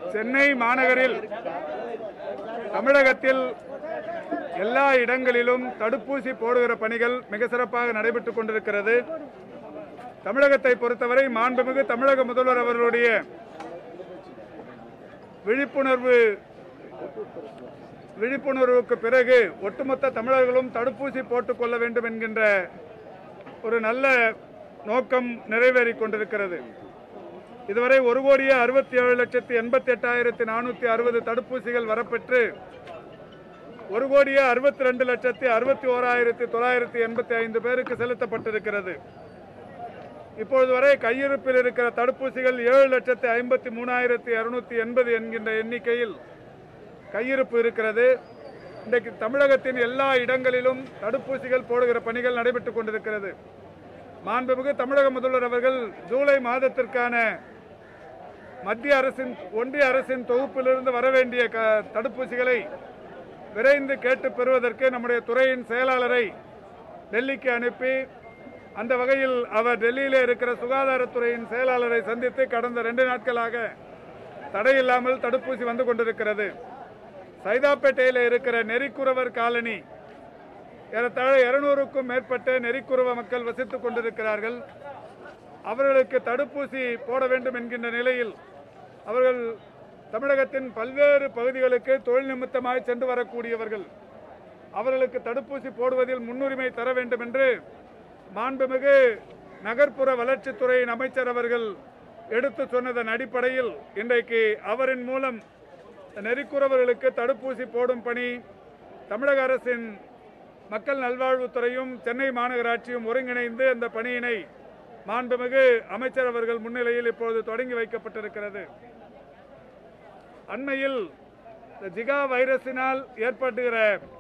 சென்னை மாநகரில் தமிழகத்தில் எல்லா இடங்களிலும் தடுப்பூசி போடுகிற பணிகள் மிக சிறப்பாக நடைபெற்றுக் கொண்டிருக்கிறது தமிழகத்தை பொறுத்தவரை மாண்புமிகு தமிழக முதல்வர் அவர்களுடைய விழிப்புணர்வு விழிப்புணர்வுக்கு பிறகு ஒட்டுமொத்த தமிழர்களும் தடுப்பூசி போட்டுக் கொள்ள வேண்டும் என்கின்ற ஒரு நல்ல நோக்கம் நிறைவேறிக் கொண்டிருக்கிறது இதுவரை ஒரு கோடியே அறுபத்தி ஏழு லட்சத்தி எண்பத்தி எட்டாயிரத்தி நானூற்றி அறுபது தடுப்பூசிகள் வரப்பெற்று ஒரு கோடியே அறுபத்தி ரெண்டு லட்சத்தி அறுபத்தி ஓராயிரத்தி தொள்ளாயிரத்தி எண்பத்தி ஐந்து பேருக்கு செலுத்தப்பட்டிருக்கிறது இப்பொழுது வரை கையிருப்பில் இருக்கிற தடுப்பூசிகள் ஏழு லட்சத்தி ஐம்பத்தி மூணாயிரத்தி இருநூத்தி எண்பது என்கின்ற எண்ணிக்கையில் கையிருப்பு இருக்கிறது இன்றைக்கு தமிழகத்தின் எல்லா இடங்களிலும் தடுப்பூசிகள் போடுகிற பணிகள் நடைபெற்றுக் கொண்டிருக்கிறது மாண்புமிகு தமிழக முதல்வர் அவர்கள் ஜூலை மாதத்திற்கான மத்திய அரசின் ஒன்றிய அரசின் தொகுப்பிலிருந்து வர வேண்டிய க- தடுப்பூசிகளை விரைந்து கேட்டு பெறுவதற்கு நம்முடைய துறையின் செயலாளரை டெல்லிக்கு அனுப்பி அந்த வகையில் அவர் டெல்லியிலே இருக்கிற சுகாதாரத்துறையின் செயலாளரை சந்தித்து கடந்த ரெண்டு நாட்களாக தடையில்லாமல் தடுப்பூசி வந்து கொண்டிருக்கிறது சைதாப்பேட்டையில் இருக்கிற நெறிக்குறவர் காலனி ஏறத்தாழ இருநூறுக்கும் மேற்பட்ட நெறிக்குறவ மக்கள் வசித்துக் கொண்டிருக்கிறார்கள் அவர்களுக்கு தடுப்பூசி போட வேண்டும் என்கின்ற நிலையில் அவர்கள் தமிழகத்தின் பல்வேறு பகுதிகளுக்கு தொழில் நிமித்தமாய் சென்று வரக்கூடியவர்கள் அவர்களுக்கு தடுப்பூசி போடுவதில் முன்னுரிமை தர வேண்டும் என்று மாண்புமிகு நகர்ப்புற வளர்ச்சித்துறையின் அமைச்சர் அவர்கள் எடுத்து சொன்னதன் அடிப்படையில் இன்றைக்கு அவரின் மூலம் நெறிக்குறவர்களுக்கு தடுப்பூசி போடும் பணி தமிழக அரசின் மக்கள் நல்வாழ்வுத்துறையும் சென்னை மாநகராட்சியும் ஒருங்கிணைந்து அந்த பணியினை மாண்புமிகு அமைச்சர் அவர்கள் முன்னிலையில் இப்பொழுது தொடங்கி வைக்கப்பட்டிருக்கிறது அண்மையில் இந்த ஜிகா வைரஸினால் ஏற்படுகிற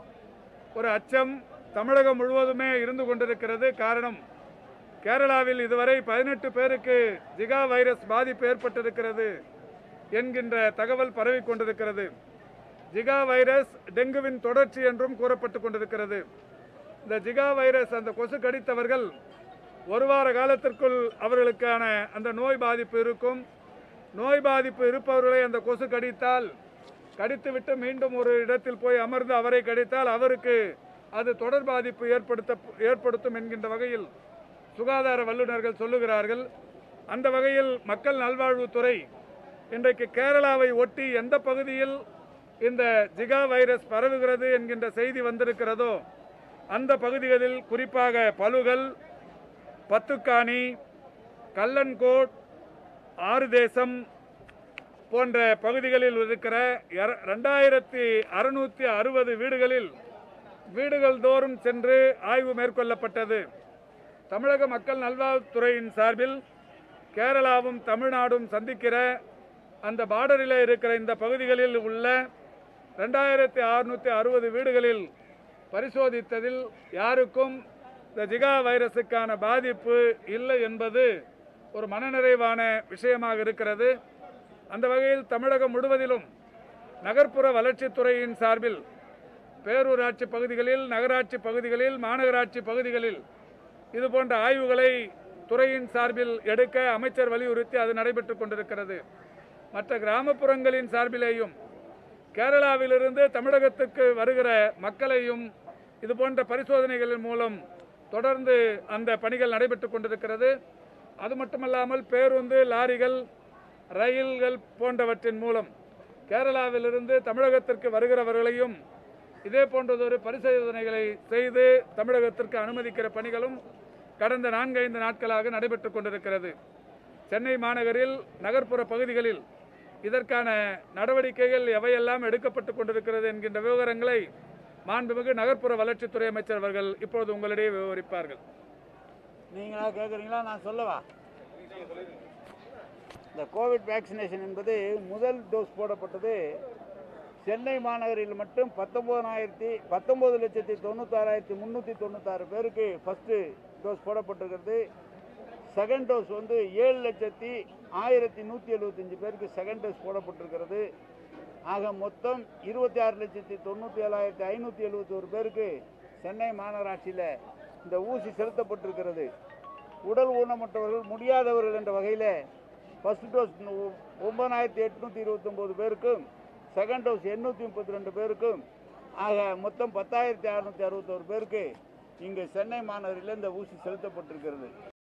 ஒரு அச்சம் தமிழகம் முழுவதுமே இருந்து கொண்டிருக்கிறது காரணம் கேரளாவில் இதுவரை பதினெட்டு பேருக்கு ஜிகா வைரஸ் பாதிப்பு ஏற்பட்டிருக்கிறது என்கின்ற தகவல் பரவிக் கொண்டிருக்கிறது ஜிகா வைரஸ் டெங்குவின் தொடர்ச்சி என்றும் கூறப்பட்டு கொண்டிருக்கிறது இந்த ஜிகா வைரஸ் அந்த கொசு கடித்தவர்கள் ஒரு வார காலத்திற்குள் அவர்களுக்கான அந்த நோய் பாதிப்பு இருக்கும் நோய் பாதிப்பு இருப்பவர்களை அந்த கொசு கடித்தால் கடித்துவிட்டு மீண்டும் ஒரு இடத்தில் போய் அமர்ந்து அவரை கடித்தால் அவருக்கு அது தொடர் பாதிப்பு ஏற்படுத்த ஏற்படுத்தும் என்கின்ற வகையில் சுகாதார வல்லுநர்கள் சொல்லுகிறார்கள் அந்த வகையில் மக்கள் நல்வாழ்வுத்துறை இன்றைக்கு கேரளாவை ஒட்டி எந்த பகுதியில் இந்த ஜிகா வைரஸ் பரவுகிறது என்கின்ற செய்தி வந்திருக்கிறதோ அந்த பகுதிகளில் குறிப்பாக பலுகல் பத்துக்காணி கல்லன்கோட் ஆறு தேசம் போன்ற பகுதிகளில் இருக்கிற இர- ரெண்டாயிரத்தி அறுநூத்தி அறுபது வீடுகளில் வீடுகள் தோறும் சென்று ஆய்வு மேற்கொள்ளப்பட்டது தமிழக மக்கள் நல்வாழ்வுத்துறையின் சார்பில் கேரளாவும் தமிழ்நாடும் சந்திக்கிற அந்த பார்டரில் இருக்கிற இந்த பகுதிகளில் உள்ள ரெண்டாயிரத்தி அறுநூத்தி அறுபது வீடுகளில் பரிசோதித்ததில் யாருக்கும் இந்த ஜிகா வைரஸுக்கான பாதிப்பு இல்லை என்பது ஒரு மனநிறைவான விஷயமாக இருக்கிறது அந்த வகையில் தமிழகம் முழுவதிலும் நகர்ப்புற வளர்ச்சித்துறையின் சார்பில் பேரூராட்சி பகுதிகளில் நகராட்சி பகுதிகளில் மாநகராட்சி பகுதிகளில் இது போன்ற ஆய்வுகளை துறையின் சார்பில் எடுக்க அமைச்சர் வலியுறுத்தி அது நடைபெற்றுக் கொண்டிருக்கிறது மற்ற கிராமப்புறங்களின் சார்பிலேயும் கேரளாவிலிருந்து தமிழகத்துக்கு வருகிற மக்களையும் இது போன்ற பரிசோதனைகளின் மூலம் தொடர்ந்து அந்த பணிகள் நடைபெற்றுக் கொண்டிருக்கிறது அது மட்டுமல்லாமல் பேருந்து லாரிகள் ரயில்கள் போன்றவற்றின் மூலம் கேரளாவிலிருந்து தமிழகத்திற்கு வருகிறவர்களையும் இதே போன்றதொரு பரிசோதனைகளை செய்து தமிழகத்திற்கு அனுமதிக்கிற பணிகளும் கடந்த நான்கைந்து நாட்களாக நடைபெற்றுக் கொண்டிருக்கிறது சென்னை மாநகரில் நகர்ப்புற பகுதிகளில் இதற்கான நடவடிக்கைகள் எவையெல்லாம் எடுக்கப்பட்டு கொண்டிருக்கிறது என்கின்ற விவரங்களை மாண்புமிகு நகர்ப்புற வளர்ச்சித்துறை அமைச்சர் அவர்கள் இப்பொழுது உங்களிடையே விவரிப்பார்கள் நீங்களா கேட்குறீங்களா நான் சொல்லவா இந்த கோவிட் வேக்சினேஷன் என்பது முதல் டோஸ் போடப்பட்டது சென்னை மாநகரில் மட்டும் பத்தொம்போதாயிரத்தி பத்தொம்போது லட்சத்தி தொண்ணூத்தாறாயிரத்தி முந்நூற்றி தொண்ணூத்தாறு பேருக்கு ஃபஸ்ட்டு டோஸ் போடப்பட்டிருக்கிறது செகண்ட் டோஸ் வந்து ஏழு லட்சத்தி ஆயிரத்தி நூற்றி எழுபத்தஞ்சு பேருக்கு செகண்ட் டோஸ் போடப்பட்டிருக்கிறது ஆக மொத்தம் இருபத்தி ஆறு லட்சத்தி தொண்ணூற்றி ஏழாயிரத்தி ஐநூற்றி எழுபத்தி ஒரு பேருக்கு சென்னை மாநகராட்சியில் இந்த ஊசி செலுத்தப்பட்டிருக்கிறது உடல் ஊனமற்றவர்கள் முடியாதவர்கள் என்ற வகையில் ஃபர்ஸ்ட் டோஸ் ஒன்பதாயிரத்தி எட்நூற்றி இருபத்தொம்போது பேருக்கும் செகண்ட் டோஸ் எண்ணூற்றி முப்பத்தி ரெண்டு பேருக்கும் ஆக மொத்தம் பத்தாயிரத்தி அறுநூற்றி அறுபத்தோரு பேருக்கு இங்கே சென்னை மாநகரில் இந்த ஊசி செலுத்தப்பட்டிருக்கிறது